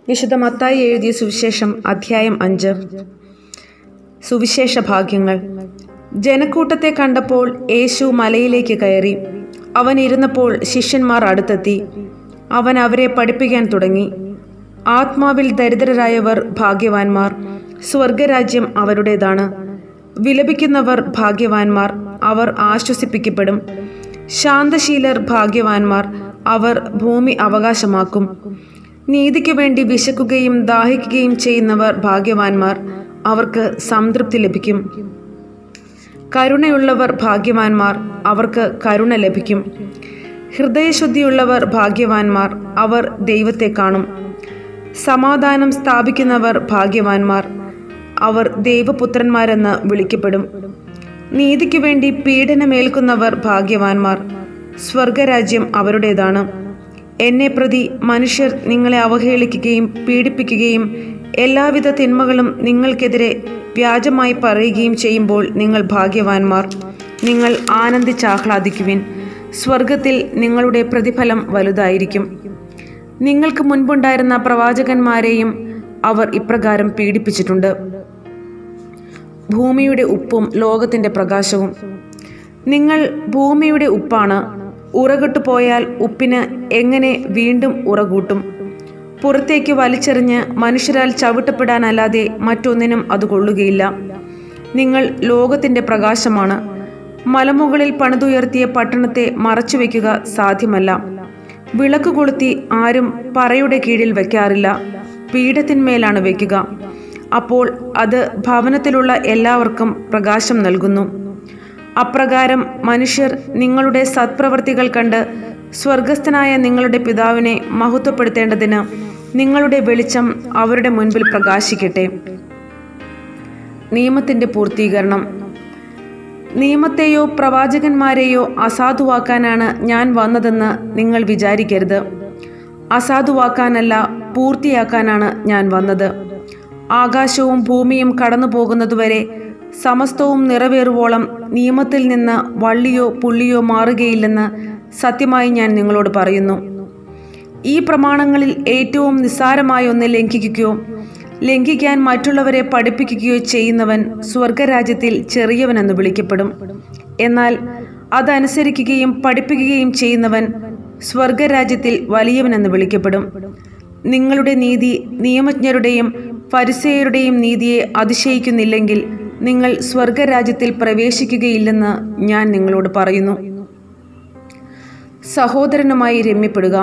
വിശുദ്ധ മത്തായി എഴുതിയ സുവിശേഷം അധ്യായം അഞ്ച് സുവിശേഷ ഭാഗ്യങ്ങൾ ജനക്കൂട്ടത്തെ കണ്ടപ്പോൾ യേശു മലയിലേക്ക് കയറി അവൻ ഇരുന്നപ്പോൾ ശിഷ്യന്മാർ അടുത്തെത്തി അവൻ അവരെ പഠിപ്പിക്കാൻ തുടങ്ങി ആത്മാവിൽ ദരിദ്രരായവർ ഭാഗ്യവാന്മാർ സ്വർഗരാജ്യം അവരുടേതാണ് വിലപിക്കുന്നവർ ഭാഗ്യവാന്മാർ അവർ ആശ്വസിപ്പിക്കപ്പെടും ശാന്തശീലർ ഭാഗ്യവാന്മാർ അവർ ഭൂമി അവകാശമാക്കും നീതിക്ക് വേണ്ടി വിശക്കുകയും ദാഹിക്കുകയും ചെയ്യുന്നവർ ഭാഗ്യവാന്മാർ അവർക്ക് സംതൃപ്തി ലഭിക്കും കരുണയുള്ളവർ ഭാഗ്യവാന്മാർ അവർക്ക് കരുണ ലഭിക്കും ഹൃദയശുദ്ധിയുള്ളവർ ഭാഗ്യവാന്മാർ അവർ ദൈവത്തെ കാണും സമാധാനം സ്ഥാപിക്കുന്നവർ ഭാഗ്യവാന്മാർ അവർ ദൈവപുത്രന്മാരെന്ന് വിളിക്കപ്പെടും നീതിക്ക് വേണ്ടി പീഡനമേൽക്കുന്നവർ ഭാഗ്യവാന്മാർ സ്വർഗരാജ്യം അവരുടേതാണ് എന്നെ പ്രതി മനുഷ്യർ നിങ്ങളെ അവഹേളിക്കുകയും പീഡിപ്പിക്കുകയും എല്ലാവിധ തിന്മകളും നിങ്ങൾക്കെതിരെ വ്യാജമായി പറയുകയും ചെയ്യുമ്പോൾ നിങ്ങൾ ഭാഗ്യവാന്മാർ നിങ്ങൾ ആനന്ദിച്ചാഹ്ലാദിക്കുവിൻ സ്വർഗത്തിൽ നിങ്ങളുടെ പ്രതിഫലം വലുതായിരിക്കും നിങ്ങൾക്ക് മുൻപുണ്ടായിരുന്ന പ്രവാചകന്മാരെയും അവർ ഇപ്രകാരം പീഡിപ്പിച്ചിട്ടുണ്ട് ഭൂമിയുടെ ഉപ്പും ലോകത്തിന്റെ പ്രകാശവും നിങ്ങൾ ഭൂമിയുടെ ഉപ്പാണ് ഉറകിട്ടു പോയാൽ ഉപ്പിന് എങ്ങനെ വീണ്ടും ഉറകൂട്ടും പുറത്തേക്ക് വലിച്ചെറിഞ്ഞ് മനുഷ്യരാൽ ചവിട്ടപ്പെടാനല്ലാതെ മറ്റൊന്നിനും അത് കൊള്ളുകയില്ല നിങ്ങൾ ലോകത്തിന്റെ പ്രകാശമാണ് മലമുകളിൽ പണിതുയർത്തിയ പട്ടണത്തെ മറച്ചുവെക്കുക സാധ്യമല്ല വിളക്ക് കൊളുത്തി ആരും പറയുടെ കീഴിൽ വെക്കാറില്ല പീഠത്തിന്മേലാണ് വെക്കുക അപ്പോൾ അത് ഭവനത്തിലുള്ള എല്ലാവർക്കും പ്രകാശം നൽകുന്നു അപ്രകാരം മനുഷ്യർ നിങ്ങളുടെ സത്പ്രവർത്തികൾ കണ്ട് സ്വർഗസ്ഥനായ നിങ്ങളുടെ പിതാവിനെ മഹത്വപ്പെടുത്തേണ്ടതിന് നിങ്ങളുടെ വെളിച്ചം അവരുടെ മുൻപിൽ പ്രകാശിക്കട്ടെ നിയമത്തിന്റെ പൂർത്തീകരണം നിയമത്തെയോ പ്രവാചകന്മാരെയോ അസാധുവാക്കാനാണ് ഞാൻ വന്നതെന്ന് നിങ്ങൾ വിചാരിക്കരുത് അസാധുവാക്കാനല്ല പൂർത്തിയാക്കാനാണ് ഞാൻ വന്നത് ആകാശവും ഭൂമിയും കടന്നു പോകുന്നതുവരെ സമസ്തവും നിറവേറുവോളം നിയമത്തിൽ നിന്ന് വള്ളിയോ പുള്ളിയോ മാറുകയില്ലെന്ന് സത്യമായി ഞാൻ നിങ്ങളോട് പറയുന്നു ഈ പ്രമാണങ്ങളിൽ ഏറ്റവും നിസ്സാരമായ ഒന്ന് ലംഘിക്കുകയോ ലംഘിക്കാൻ മറ്റുള്ളവരെ പഠിപ്പിക്കുകയോ ചെയ്യുന്നവൻ സ്വർഗരാജ്യത്തിൽ ചെറിയവനെന്ന് വിളിക്കപ്പെടും എന്നാൽ അതനുസരിക്കുകയും പഠിപ്പിക്കുകയും ചെയ്യുന്നവൻ സ്വർഗരാജ്യത്തിൽ വലിയവനെന്ന് വിളിക്കപ്പെടും നിങ്ങളുടെ നീതി നിയമജ്ഞരുടെയും പരിസയരുടെയും നീതിയെ അതിശയിക്കുന്നില്ലെങ്കിൽ നിങ്ങൾ സ്വർഗരാജ്യത്തിൽ പ്രവേശിക്കുകയില്ലെന്ന് ഞാൻ നിങ്ങളോട് പറയുന്നു സഹോദരനുമായി രമ്യപ്പെടുക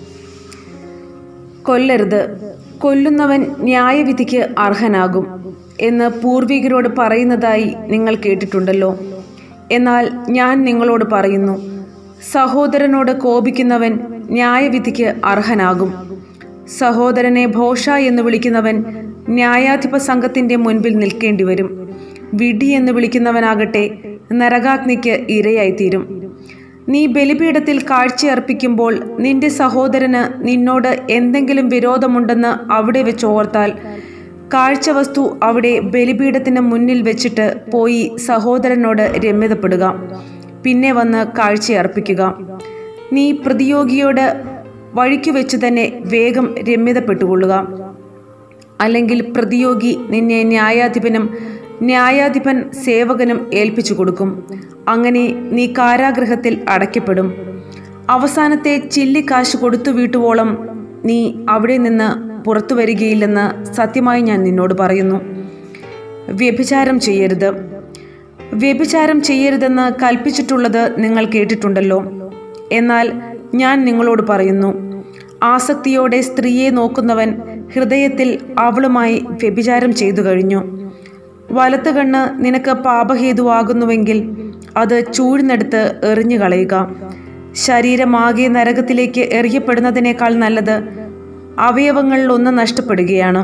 കൊല്ലരുത് കൊല്ലുന്നവൻ ന്യായവിധിക്ക് അർഹനാകും എന്ന് പൂർവികരോട് പറയുന്നതായി നിങ്ങൾ കേട്ടിട്ടുണ്ടല്ലോ എന്നാൽ ഞാൻ നിങ്ങളോട് പറയുന്നു സഹോദരനോട് കോപിക്കുന്നവൻ ന്യായവിധിക്ക് അർഹനാകും സഹോദരനെ ഭോഷ എന്ന് വിളിക്കുന്നവൻ ന്യായാധിപ സംഘത്തിന്റെ മുൻപിൽ നിൽക്കേണ്ടി വരും വിഡി എന്ന് വിളിക്കുന്നവനാകട്ടെ നരകാഗ്നിക്ക് ഇരയായിത്തീരും നീ ബലിപീഠത്തിൽ കാഴ്ചയർപ്പിക്കുമ്പോൾ നിന്റെ സഹോദരന് നിന്നോട് എന്തെങ്കിലും വിരോധമുണ്ടെന്ന് അവിടെ വെച്ച് ഓർത്താൽ കാഴ്ചവസ്തു അവിടെ ബലിപീഠത്തിന് മുന്നിൽ വെച്ചിട്ട് പോയി സഹോദരനോട് രമ്യതപ്പെടുക പിന്നെ വന്ന് കാഴ്ചയർപ്പിക്കുക നീ പ്രതിയോഗിയോട് വഴിക്കു വെച്ച് തന്നെ വേഗം രമ്യതപ്പെട്ടുകൊള്ളുക അല്ലെങ്കിൽ പ്രതിയോഗി നിന്നെ ന്യായാധിപനും ന്യായാധിപൻ സേവകനും ഏൽപ്പിച്ചു കൊടുക്കും അങ്ങനെ നീ കാരാഗൃഹത്തിൽ അടയ്ക്കപ്പെടും അവസാനത്തെ ചില്ലിക്കാശ് കൊടുത്തു വീട്ടുവോളം നീ അവിടെ നിന്ന് പുറത്തു വരികയില്ലെന്ന് സത്യമായി ഞാൻ നിന്നോട് പറയുന്നു വ്യഭിചാരം ചെയ്യരുത് വ്യഭിചാരം ചെയ്യരുതെന്ന് കൽപ്പിച്ചിട്ടുള്ളത് നിങ്ങൾ കേട്ടിട്ടുണ്ടല്ലോ എന്നാൽ ഞാൻ നിങ്ങളോട് പറയുന്നു ആസക്തിയോടെ സ്ത്രീയെ നോക്കുന്നവൻ ഹൃദയത്തിൽ അവളുമായി വ്യഭിചാരം ചെയ്തു കഴിഞ്ഞു വലത്ത് കണ്ണ് നിനക്ക് പാപഹേതുവാകുന്നുവെങ്കിൽ അത് ചൂഴ്ന്നെടുത്ത് എറിഞ്ഞു കളയുക ശരീരമാകെ നരകത്തിലേക്ക് എറിയപ്പെടുന്നതിനേക്കാൾ നല്ലത് അവയവങ്ങളിൽ ഒന്ന് നഷ്ടപ്പെടുകയാണ്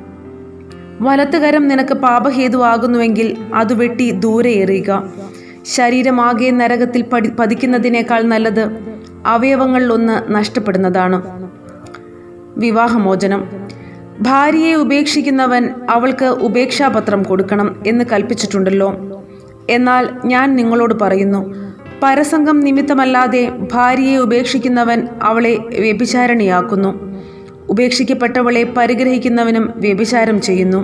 വലത്തുകരം നിനക്ക് പാപഹേതുവാകുന്നുവെങ്കിൽ അത് വെട്ടി ദൂരെ എറിയുക ശരീരമാകെ നരകത്തിൽ പടി പതിക്കുന്നതിനേക്കാൾ നല്ലത് അവയവങ്ങളിൽ ഒന്ന് നഷ്ടപ്പെടുന്നതാണ് വിവാഹമോചനം ഭാര്യയെ ഉപേക്ഷിക്കുന്നവൻ അവൾക്ക് ഉപേക്ഷാപത്രം കൊടുക്കണം എന്ന് കൽപ്പിച്ചിട്ടുണ്ടല്ലോ എന്നാൽ ഞാൻ നിങ്ങളോട് പറയുന്നു പരസംഗം നിമിത്തമല്ലാതെ ഭാര്യയെ ഉപേക്ഷിക്കുന്നവൻ അവളെ വ്യഭിചാരണിയാക്കുന്നു ഉപേക്ഷിക്കപ്പെട്ടവളെ പരിഗ്രഹിക്കുന്നവനും വ്യഭിചാരം ചെയ്യുന്നു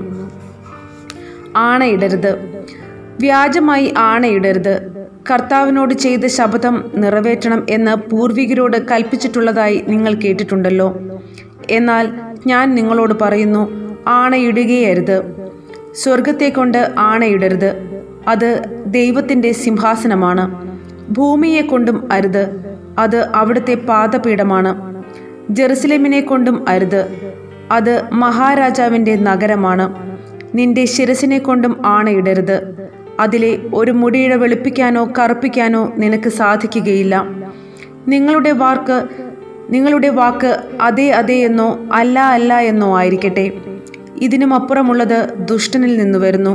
ആണയിടരുത് വ്യാജമായി ആണയിടരുത് കർത്താവിനോട് ചെയ്ത ശപഥം നിറവേറ്റണം എന്ന് പൂർവികരോട് കൽപ്പിച്ചിട്ടുള്ളതായി നിങ്ങൾ കേട്ടിട്ടുണ്ടല്ലോ എന്നാൽ ഞാൻ നിങ്ങളോട് പറയുന്നു ആണയിടുകയരുത് സ്വർഗത്തെ കൊണ്ട് ആണയിടരുത് അത് ദൈവത്തിൻ്റെ സിംഹാസനമാണ് ഭൂമിയെ കൊണ്ടും അരുത് അത് അവിടുത്തെ പാദപീഠമാണ് ജെറുസലേമിനെ കൊണ്ടും അരുത് അത് മഹാരാജാവിൻ്റെ നഗരമാണ് നിന്റെ ശിരസിനെ കൊണ്ടും ആണയിടരുത് അതിലെ ഒരു മുടിയിഴ വെളുപ്പിക്കാനോ കറുപ്പിക്കാനോ നിനക്ക് സാധിക്കുകയില്ല നിങ്ങളുടെ വാക്ക് നിങ്ങളുടെ വാക്ക് അതെ അതെ എന്നോ അല്ല അല്ല എന്നോ ആയിരിക്കട്ടെ ഇതിനും അപ്പുറമുള്ളത് ദുഷ്ടനിൽ നിന്ന് വരുന്നു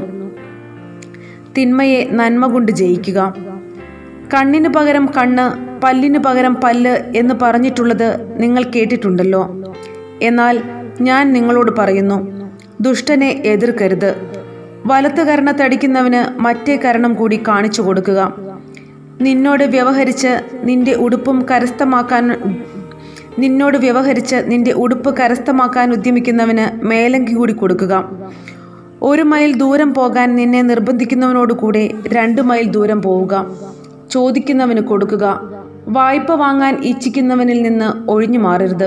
തിന്മയെ നന്മ കൊണ്ട് ജയിക്കുക കണ്ണിന് പകരം കണ്ണ് പല്ലിന് പകരം പല്ല് എന്ന് പറഞ്ഞിട്ടുള്ളത് നിങ്ങൾ കേട്ടിട്ടുണ്ടല്ലോ എന്നാൽ ഞാൻ നിങ്ങളോട് പറയുന്നു ദുഷ്ടനെ എതിർക്കരുത് വലത്ത് കരണത്തടിക്കുന്നവന് മറ്റേ കരണം കൂടി കാണിച്ചു കൊടുക്കുക നിന്നോട് വ്യവഹരിച്ച് നിന്റെ ഉടുപ്പും കരസ്ഥമാക്കാൻ നിന്നോട് വ്യവഹരിച്ച് നിന്റെ ഉടുപ്പ് കരസ്ഥമാക്കാൻ ഉദ്യമിക്കുന്നവന് മേലങ്കി കൂടി കൊടുക്കുക ഒരു മൈൽ ദൂരം പോകാൻ നിന്നെ നിർബന്ധിക്കുന്നവനോട് കൂടെ രണ്ട് മൈൽ ദൂരം പോവുക ചോദിക്കുന്നവന് കൊടുക്കുക വായ്പ വാങ്ങാൻ ഇച്ഛിക്കുന്നവനിൽ നിന്ന് ഒഴിഞ്ഞു മാറരുത്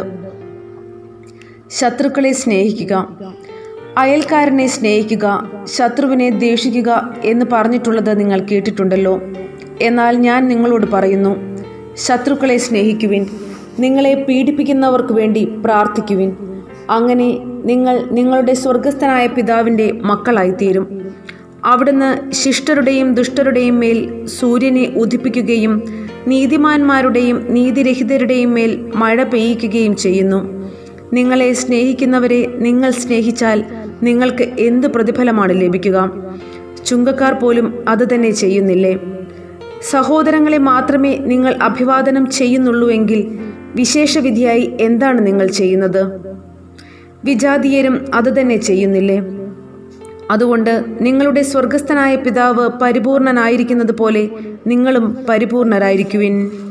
ശത്രുക്കളെ സ്നേഹിക്കുക അയൽക്കാരനെ സ്നേഹിക്കുക ശത്രുവിനെ ദേഷിക്കുക എന്ന് പറഞ്ഞിട്ടുള്ളത് നിങ്ങൾ കേട്ടിട്ടുണ്ടല്ലോ എന്നാൽ ഞാൻ നിങ്ങളോട് പറയുന്നു ശത്രുക്കളെ സ്നേഹിക്കുവിൻ നിങ്ങളെ പീഡിപ്പിക്കുന്നവർക്ക് വേണ്ടി പ്രാർത്ഥിക്കുവിൻ അങ്ങനെ നിങ്ങൾ നിങ്ങളുടെ സ്വർഗസ്ഥനായ പിതാവിൻ്റെ മക്കളായിത്തീരും അവിടുന്ന് ശിഷ്ടരുടെയും ദുഷ്ടരുടെയും മേൽ സൂര്യനെ ഉദിപ്പിക്കുകയും നീതിമാന്മാരുടെയും നീതിരഹിതരുടെയും മേൽ മഴ പെയ്യിക്കുകയും ചെയ്യുന്നു നിങ്ങളെ സ്നേഹിക്കുന്നവരെ നിങ്ങൾ സ്നേഹിച്ചാൽ നിങ്ങൾക്ക് എന്ത് പ്രതിഫലമാണ് ലഭിക്കുക ചുങ്കക്കാർ പോലും അതുതന്നെ ചെയ്യുന്നില്ലേ സഹോദരങ്ങളെ മാത്രമേ നിങ്ങൾ അഭിവാദനം ചെയ്യുന്നുള്ളൂവെങ്കിൽ വിശേഷവിധിയായി എന്താണ് നിങ്ങൾ ചെയ്യുന്നത് വിജാതീയരും അതുതന്നെ ചെയ്യുന്നില്ലേ അതുകൊണ്ട് നിങ്ങളുടെ സ്വർഗസ്ഥനായ പിതാവ് പരിപൂർണനായിരിക്കുന്നത് പോലെ നിങ്ങളും പരിപൂർണരായിരിക്കുവിൻ